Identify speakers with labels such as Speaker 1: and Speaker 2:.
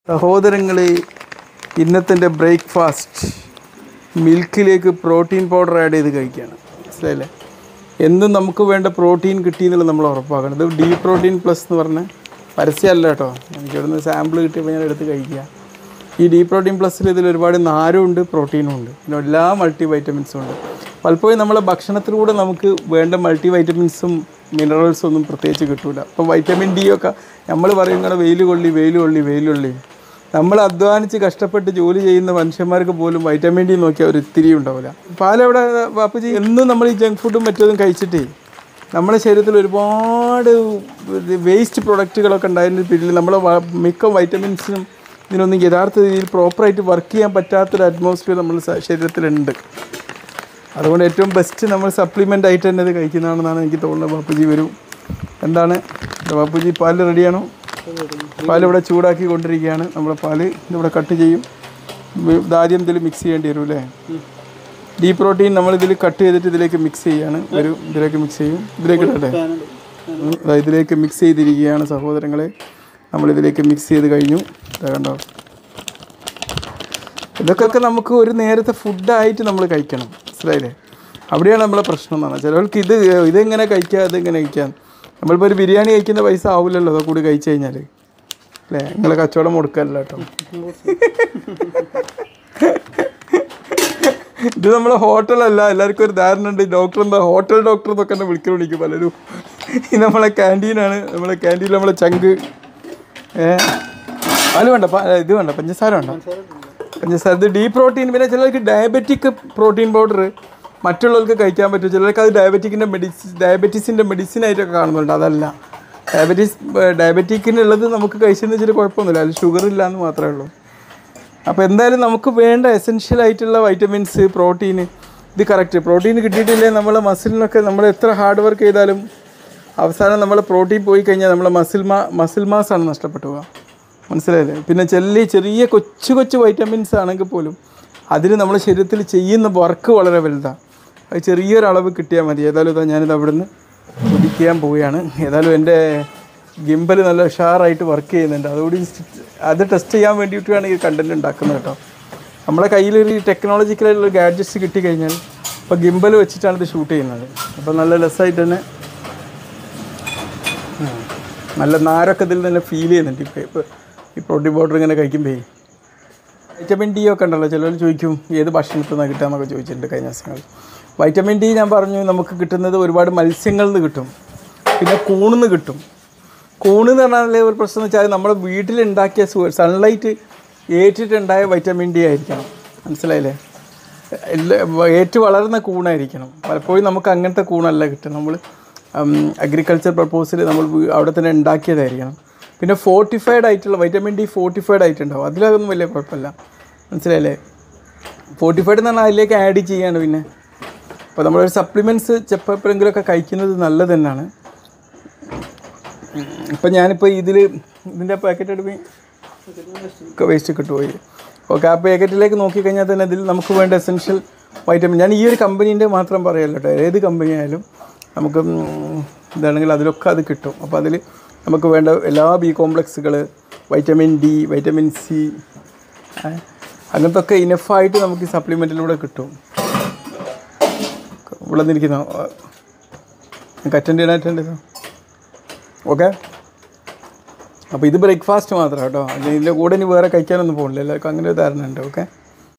Speaker 1: സഹോദരങ്ങളെ ഇന്നത്തെ ബ്രേക്ക്ഫാസ്റ്റ് മിൽക്കിലേക്ക് പ്രോട്ടീൻ പൗഡർ ആഡ് ചെയ്ത് കഴിക്കുകയാണ് മനസ്സിലായില്ലേ എന്നും നമുക്ക് വേണ്ട പ്രോട്ടീൻ കിട്ടിയെന്നുള്ളത് നമ്മൾ ഉറപ്പാക്കണം ഇത് ഡി പ്രോട്ടീൻ പ്ലസ് എന്ന് പറഞ്ഞ പരസ്യമല്ല കേട്ടോ എനിക്ക് ഇവിടുന്ന് സാമ്പിൾ കിട്ടിയപ്പോൾ ഞാൻ എടുത്ത് കഴിക്കുക ഈ ഡി പ്രോട്ടീൻ പ്ലസ്സിൽ ഇതിൽ ഒരുപാട് നാരും ഉണ്ട് പ്രോട്ടീനും ഉണ്ട് പിന്നെ എല്ലാ മൾട്ടി വൈറ്റമിൻസും ഉണ്ട് പലപ്പോഴും നമ്മളെ ഭക്ഷണത്തിലൂടെ നമുക്ക് വേണ്ട മൾട്ടി വൈറ്റമിൻസും മിനറൽസും ഒന്നും പ്രത്യേകിച്ച് കിട്ടൂല അപ്പോൾ വൈറ്റമിൻ ഡി ഒക്കെ നമ്മൾ പറയുന്നത് വെയിൽ കൊള്ളി വെയിൽ കൊള്ളി വെയിൽ കൊള്ളി നമ്മൾ അധ്വാനിച്ച് കഷ്ടപ്പെട്ട് ജോലി ചെയ്യുന്ന മനുഷ്യന്മാർക്ക് പോലും വൈറ്റമിൻ ഡി നോക്കിയാൽ ഒരു ഇത്തിരി ഉണ്ടാവില്ല പാലെവിടെ ബാപ്പുജി എന്നും നമ്മൾ ഈ ജങ്ക് ഫുഡും മറ്റതും കഴിച്ചിട്ടേ നമ്മുടെ ശരീരത്തിൽ ഒരുപാട് വേസ്റ്റ് പ്രൊഡക്റ്റുകളൊക്കെ ഉണ്ടായതിൻ്റെ പേരിൽ നമ്മളെ വ- മിക്ക വൈറ്റമിൻസിനും ഇതിനൊന്നും യഥാർത്ഥ രീതിയിൽ പ്രോപ്പറായിട്ട് വർക്ക് ചെയ്യാൻ പറ്റാത്തൊരു അറ്റ്മോസ്ഫിയർ നമ്മുടെ സ- ശരീരത്തിലുണ്ട് അതുകൊണ്ട് ഏറ്റവും ബെസ്റ്റ് നമ്മൾ സപ്ലിമെൻ്റ് ആയിട്ട് തന്നെ ഇത് കഴിക്കുന്നതാണെന്നാണ് എനിക്ക് തോന്നുന്നത് ബാപ്പുജി വരും എന്താണ് ഇത് ബാപ്പുജി പാല് റെഡിയാണോ പാല് ഇവിടെ ചൂടാക്കി കൊണ്ടിരിക്കുകയാണ് നമ്മുടെ പാല് ഇതിവിടെ കട്ട് ചെയ്യും വി- ഇതാദ്യം ഇതിൽ മിക്സ് ചെയ്യേണ്ടി വരും അല്ലേ ഡീ പ്രോട്ടീൻ നമ്മളിതിൽ കട്ട് ചെയ്തിട്ട് ഇതിലേക്ക് മിക്സ് ചെയ്യാണ് വരും ഇതിലേക്ക് മിക്സ് ചെയ്യും ഇതിലേക്ക് ഇടട്ടെ ഉം, ദാ ഇതിലേക്ക് മിക്സ് ചെയ്തിരിക്കുകയാണ് സഹോദരങ്ങളെ നമ്മളിതിലേക്ക് മിക്സ് ചെയ്ത് കഴിഞ്ഞു ദാ കണ്ടോ ഇതൊക്കെ നമുക്ക് ഒരു നേരത്തെ ഫുഡായിട്ട് നമ്മൾ കഴിക്കണം മനസ്സിലായില്ലേ അവിടെയാണ് നമ്മളെ പ്രശ്നം എന്നാണ് ചിലർക്ക് ഇത് ഇതെങ്ങനെ കഴിക്കുക അതെങ്ങനെ കഴിക്കാൻ നമ്മളിപ്പോൾ ഒരു ബിരിയാണി കഴിക്കുന്ന പൈസ ആവില്ലല്ലോ അതൊക്കെ കൂടി കഴിച്ചു കഴിഞ്ഞാൽ അല്ലേ നിങ്ങളെ കച്ചവടം മുടക്കല്ല കേട്ടോ ഇത് നമ്മളെ ഹോട്ടലല്ല എല്ലാവർക്കും ഒരു ധാരണ ഉണ്ട് ഡോക്ടർ എന്താ ഹോട്ടൽ ഡോക്ടർ എന്നൊക്കെ തന്നെ വിളിക്കാൻ വിളിക്കും പലരും ഇത് നമ്മളെ ക്യാൻറ്റീനാണ് നമ്മളെ ക്യാൻറ്റീനിൽ നമ്മളെ ചങ്ക് ഏ പാല് വേണ്ട പാ- ഇത് വേണ്ട പഞ്ചസാര വേണ്ട പഞ്ചസാര ഇത് ഡീ പ്രോട്ടീൻ പിന്നെ ചിലർക്ക് ഡയബറ്റിക് പ്രോട്ടീൻ പൗഡർ മറ്റുള്ളവർക്ക് കഴിക്കാൻ പറ്റും ചിലർക്ക് അത് ഡയബറ്റിക്കിൻ്റെ മെഡിസിൻ ഡയബറ്റീസിൻ്റെ മെഡിസിൻ ആയിട്ടൊക്കെ കാണുന്നുണ്ട് അതല്ല ഡയബറ്റീസ് ഡയബറ്റിക്കിനുള്ളത് നമുക്ക് കഴിച്ചെന്ന് വെച്ചിട്ട് കുഴപ്പമൊന്നുമില്ല അതിൽ ഷുഗർ ഇല്ല എന്ന് മാത്രമേ ഉള്ളൂ അപ്പോൾ എന്തായാലും നമുക്ക് വേണ്ട എസെൻഷ്യൽ ആയിട്ടുള്ള വൈറ്റമിൻസ് പ്രോട്ടീൻ ഇത് കറക്റ്റ് പ്രോട്ടീൻ കിട്ടിയിട്ടില്ലേ നമ്മളെ മസിലിനൊക്കെ നമ്മൾ എത്ര ഹാർഡ് വർക്ക് ചെയ്താലും അവസാനം നമ്മളെ പ്രോട്ടീൻ പോയി കഴിഞ്ഞാൽ നമ്മളെ മസിൽ മാ മസിൽ മാസാണ് നഷ്ടപ്പെട്ടു പോവുക മനസ്സിലായില്ലേ പിന്നെ ചെല്ലി ചെറിയ കൊച്ചു കൊച്ചു വൈറ്റമിൻസ് ആണെങ്കിൽ പോലും അതിന് നമ്മുടെ ശരീരത്തിൽ ചെയ്യുന്ന വർക്ക് വളരെ വലുതാണ് അത് ചെറിയൊരളവ് കിട്ടിയാൽ മതി ഏതായാലും ഇതാ ഞാനിത് അവിടുന്ന് കുടിക്കാൻ പോവുകയാണ് ഏതായാലും എൻ്റെ ഗിംബൽ നല്ല ഉഷാറായിട്ട് വർക്ക് ചെയ്യുന്നുണ്ട് അതുകൂടി സ്റ്റ്- അത് ടെസ്റ്റ് ചെയ്യാൻ വേണ്ടിയിട്ടാണ് ഈ കണ്ടൻറ് ഉണ്ടാക്കുന്നത് കേട്ടോ നമ്മളെ കയ്യിൽ ഒരു ടെക്നോളജിക്കലായിട്ടുള്ള ഗാഡ്ജറ്റ്സ് കിട്ടിക്കഴിഞ്ഞാൽ ഇപ്പോൾ ഗിംബൽ വെച്ചിട്ടാണ് ഇത് ഷൂട്ട് ചെയ്യുന്നത് അപ്പോൾ നല്ല രസമായിട്ട് തന്നെ ഉം. നല്ല നാരൊക്കെ ഇതിൽ തന്നെ ഫീൽ ചെയ്യുന്നുണ്ട് ഇപ്പോൾ ഇപ്പോൾ ഈ പ്രോട്ടീൻ പൗഡർ ഇങ്ങനെ കഴിക്കുമ്പോൾ വൈറ്റമിൻ ഡി ഒക്കെ ഉണ്ടല്ലോ ചിലർ ചോദിക്കും ഏത് ഭക്ഷണത്തിൽ നിന്നാണ് കിട്ടുക ചോദിച്ചിട്ടുണ്ട് കഴിഞ്ഞ ദിവസങ്ങളിൽ വൈറ്റമിൻ ഡി ഞാൻ പറഞ്ഞു നമുക്ക് കിട്ടുന്നത് ഒരുപാട് മത്സ്യങ്ങളിൽ നിന്ന് കിട്ടും പിന്നെ കൂണിൽ നിന്ന് കിട്ടും കൂണ് എന്ന് പറഞ്ഞാൽ ഒരു പ്രശ്നം എന്ന് വെച്ചാൽ നമ്മുടെ വീട്ടിലുണ്ടാക്കിയ സൺലൈറ്റ് ഏറ്റിട്ടുണ്ടായ വൈറ്റമിൻ ഡി ആയിരിക്കണം മനസ്സിലായില്ലേ എല്ലാ ഏറ്റ് വളർന്ന കൂണായിരിക്കണം പലപ്പോഴും നമുക്ക് അങ്ങനത്തെ കൂണല്ല കിട്ടുക നമ്മൾ അഗ്രികൾച്ചർ പർപ്പസിൽ നമ്മൾ വീ- അവിടെ തന്നെ ഉണ്ടാക്കിയതായിരിക്കണം പിന്നെ ഫോർട്ടിഫൈഡ് ആയിട്ടുള്ള വൈറ്റമിൻ ഡി ഫോർട്ടിഫൈഡ് ആയിട്ടുണ്ടാവും അതിലതൊന്നും വലിയ കുഴപ്പമില്ല മനസ്സിലായില്ലേ ഫോർട്ടിഫൈഡ് എന്ന് പറഞ്ഞാൽ അതിലേക്ക് ആഡ് ചെയ്യാണ് പിന്നെ അപ്പോൾ നമ്മളൊരു സപ്ലിമെൻറ്റ്സ് ചെപ്പോഴെങ്കിലുമൊക്കെ കഴിക്കുന്നത് നല്ലത് തന്നെയാണ് ഇപ്പം ഞാനിപ്പോൾ ഇതിൽ ഇതിൻ്റെ പാക്കറ്റ് എടുപ്പി ഒക്കെ വേസ്റ്റ് കിട്ടുപോയി ഓക്കെ ആ പാക്കറ്റിലേക്ക് നോക്കിക്കഴിഞ്ഞാൽ തന്നെ ഇതിൽ നമുക്ക് വേണ്ട എസെൻഷ്യൽ വൈറ്റമിൻ ഞാൻ ഈ ഒരു കമ്പനീൻ്റെ മാത്രം പറയല്ല കേട്ടോ ഏത് കമ്പനി ആയാലും നമുക്ക് ഉം, ഇതാണെങ്കിൽ അതിലൊക്കെ അത് കിട്ടും അപ്പോൾ അതിൽ നമുക്ക് വേണ്ട എല്ലാ ബി കോംപ്ലക്സുകൾ വൈറ്റമിൻ ഡി വൈറ്റമിൻ സി അങ്ങനത്തെ ഒക്കെ ഇനഫായിട്ട് നമുക്ക് ഈ സപ്ലിമെൻറ്റിലൂടെ കിട്ടും ഇവിടെ നിന്നിരിക്കുന്ന നിങ്ങൾക്ക് അറ്റൻഡ് ചെയ്യാൻ അറ്റൻഡ് ചെയ്തോ ഓക്കെ അപ്പോൾ ഇത് ബ്രേക്ക്ഫാസ്റ്റ് മാത്രം കേട്ടോ അതിൻ്റെ കൂടെ ഇനി വേറെ കഴിക്കാനൊന്നും പോകണില്ല എല്ലാവർക്കും അങ്ങനെ ഒരു ധാരണ ഉണ്ട് ഓക്കെ